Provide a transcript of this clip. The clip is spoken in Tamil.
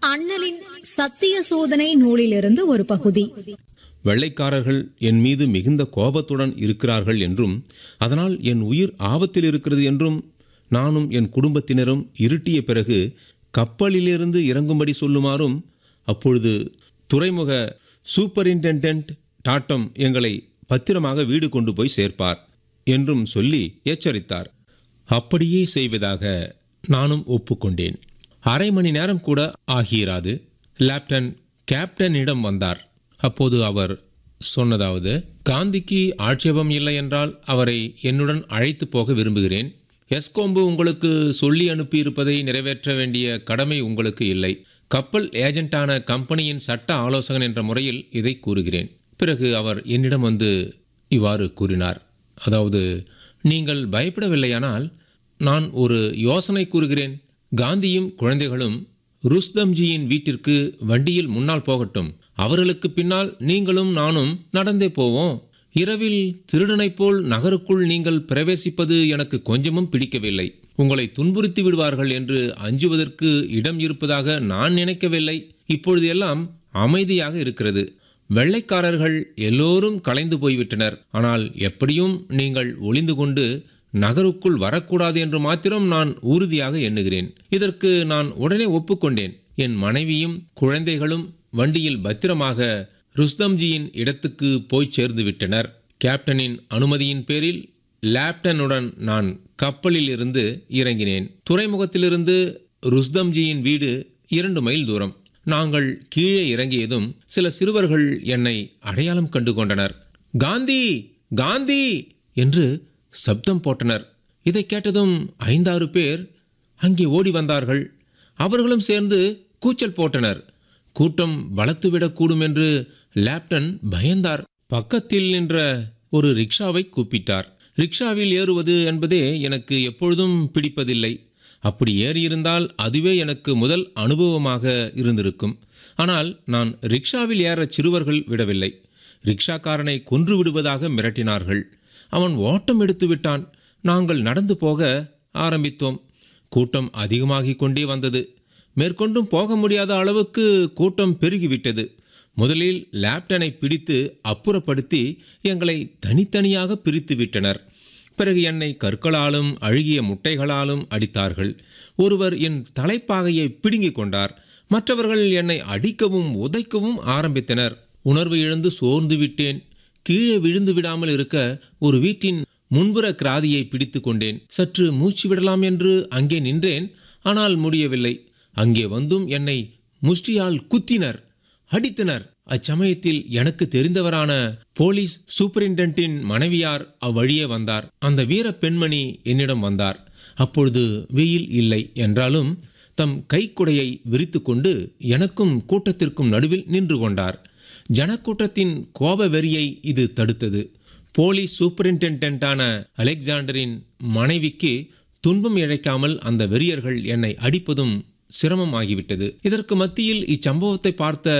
அண்ணலின் சத்திய சோதனை நூலிலிருந்து ஒரு பகுதி வெள்ளைக்காரர்கள் என் மீது மிகுந்த கோபத்துடன் இருக்கிறார்கள் என்றும் அதனால் என் உயிர் ஆபத்தில் இருக்கிறது என்றும் நானும் என் குடும்பத்தினரும் இருட்டிய பிறகு கப்பலிலிருந்து இறங்கும்படி சொல்லுமாறும் அப்பொழுது துறைமுக சூப்பரிண்டென்டென்ட் டாட்டம் எங்களை பத்திரமாக வீடு கொண்டு போய் சேர்ப்பார் என்றும் சொல்லி எச்சரித்தார் அப்படியே செய்வதாக நானும் ஒப்புக்கொண்டேன் அரை மணி நேரம் கூட ஆகியிராது லேப்டன் கேப்டனிடம் வந்தார் அப்போது அவர் சொன்னதாவது காந்திக்கு ஆட்சேபம் இல்லை என்றால் அவரை என்னுடன் அழைத்து போக விரும்புகிறேன் எஸ்கோம்பு உங்களுக்கு சொல்லி அனுப்பியிருப்பதை நிறைவேற்ற வேண்டிய கடமை உங்களுக்கு இல்லை கப்பல் ஏஜென்ட்டான கம்பெனியின் சட்ட ஆலோசகன் என்ற முறையில் இதை கூறுகிறேன் பிறகு அவர் என்னிடம் வந்து இவ்வாறு கூறினார் அதாவது நீங்கள் பயப்படவில்லையானால் நான் ஒரு யோசனை கூறுகிறேன் காந்தியும் குழந்தைகளும் ருஸ்தம்ஜியின் வீட்டிற்கு வண்டியில் முன்னால் போகட்டும் அவர்களுக்கு பின்னால் நீங்களும் நானும் நடந்தே போவோம் இரவில் திருடனைப் போல் நகருக்குள் நீங்கள் பிரவேசிப்பது எனக்கு கொஞ்சமும் பிடிக்கவில்லை உங்களை துன்புறுத்தி விடுவார்கள் என்று அஞ்சுவதற்கு இடம் இருப்பதாக நான் நினைக்கவில்லை இப்பொழுது எல்லாம் அமைதியாக இருக்கிறது வெள்ளைக்காரர்கள் எல்லோரும் கலைந்து போய்விட்டனர் ஆனால் எப்படியும் நீங்கள் ஒளிந்து கொண்டு நகருக்குள் வரக்கூடாது என்று மாத்திரம் நான் உறுதியாக எண்ணுகிறேன் இதற்கு நான் உடனே ஒப்புக்கொண்டேன் என் மனைவியும் குழந்தைகளும் வண்டியில் பத்திரமாக ருஸ்தம்ஜியின் இடத்துக்கு போய் சேர்ந்து விட்டனர் கேப்டனின் அனுமதியின் பேரில் லேப்டனுடன் நான் கப்பலில் இருந்து இறங்கினேன் துறைமுகத்திலிருந்து ருஸ்தம்ஜியின் வீடு இரண்டு மைல் தூரம் நாங்கள் கீழே இறங்கியதும் சில சிறுவர்கள் என்னை அடையாளம் கண்டு கொண்டனர் காந்தி காந்தி என்று சப்தம் போட்டனர் இதை கேட்டதும் ஐந்தாறு பேர் அங்கே ஓடி வந்தார்கள் அவர்களும் சேர்ந்து கூச்சல் போட்டனர் கூட்டம் பலத்துவிடக்கூடும் என்று லேப்டன் பயந்தார் பக்கத்தில் நின்ற ஒரு ரிக்ஷாவை கூப்பிட்டார் ரிக்ஷாவில் ஏறுவது என்பதே எனக்கு எப்பொழுதும் பிடிப்பதில்லை அப்படி ஏறியிருந்தால் அதுவே எனக்கு முதல் அனுபவமாக இருந்திருக்கும் ஆனால் நான் ரிக்ஷாவில் ஏற சிறுவர்கள் விடவில்லை ரிக்ஷாக்காரனை கொன்று விடுவதாக மிரட்டினார்கள் அவன் ஓட்டம் எடுத்து விட்டான் நாங்கள் நடந்து போக ஆரம்பித்தோம் கூட்டம் அதிகமாகிக் கொண்டே வந்தது மேற்கொண்டும் போக முடியாத அளவுக்கு கூட்டம் பெருகிவிட்டது முதலில் லேப்டனை பிடித்து அப்புறப்படுத்தி எங்களை தனித்தனியாக பிரித்து விட்டனர் பிறகு என்னை கற்களாலும் அழுகிய முட்டைகளாலும் அடித்தார்கள் ஒருவர் என் தலைப்பாகையை பிடுங்கிக் கொண்டார் மற்றவர்கள் என்னை அடிக்கவும் உதைக்கவும் ஆரம்பித்தனர் உணர்வு இழந்து சோர்ந்து விட்டேன் கீழே விழுந்து விடாமல் இருக்க ஒரு வீட்டின் முன்புற கிராதியை பிடித்து கொண்டேன் சற்று மூச்சு விடலாம் என்று அங்கே நின்றேன் ஆனால் முடியவில்லை அங்கே வந்தும் என்னை முஷ்டியால் குத்தினர் அடித்தனர் அச்சமயத்தில் எனக்கு தெரிந்தவரான போலீஸ் சூப்பரிண்டென்டின் மனைவியார் அவ்வழியே வந்தார் அந்த வீர பெண்மணி என்னிடம் வந்தார் அப்பொழுது வெயில் இல்லை என்றாலும் தம் கைக்குடையை விரித்து கொண்டு எனக்கும் கூட்டத்திற்கும் நடுவில் நின்று கொண்டார் ஜனக்கூட்டத்தின் கோப வெறியை இது தடுத்தது போலீஸ் சூப்பரிண்டென்டென்டான அலெக்சாண்டரின் மனைவிக்கு துன்பம் இழைக்காமல் அந்த வெறியர்கள் என்னை அடிப்பதும் சிரமமாகிவிட்டது இதற்கு மத்தியில் இச்சம்பவத்தை பார்த்த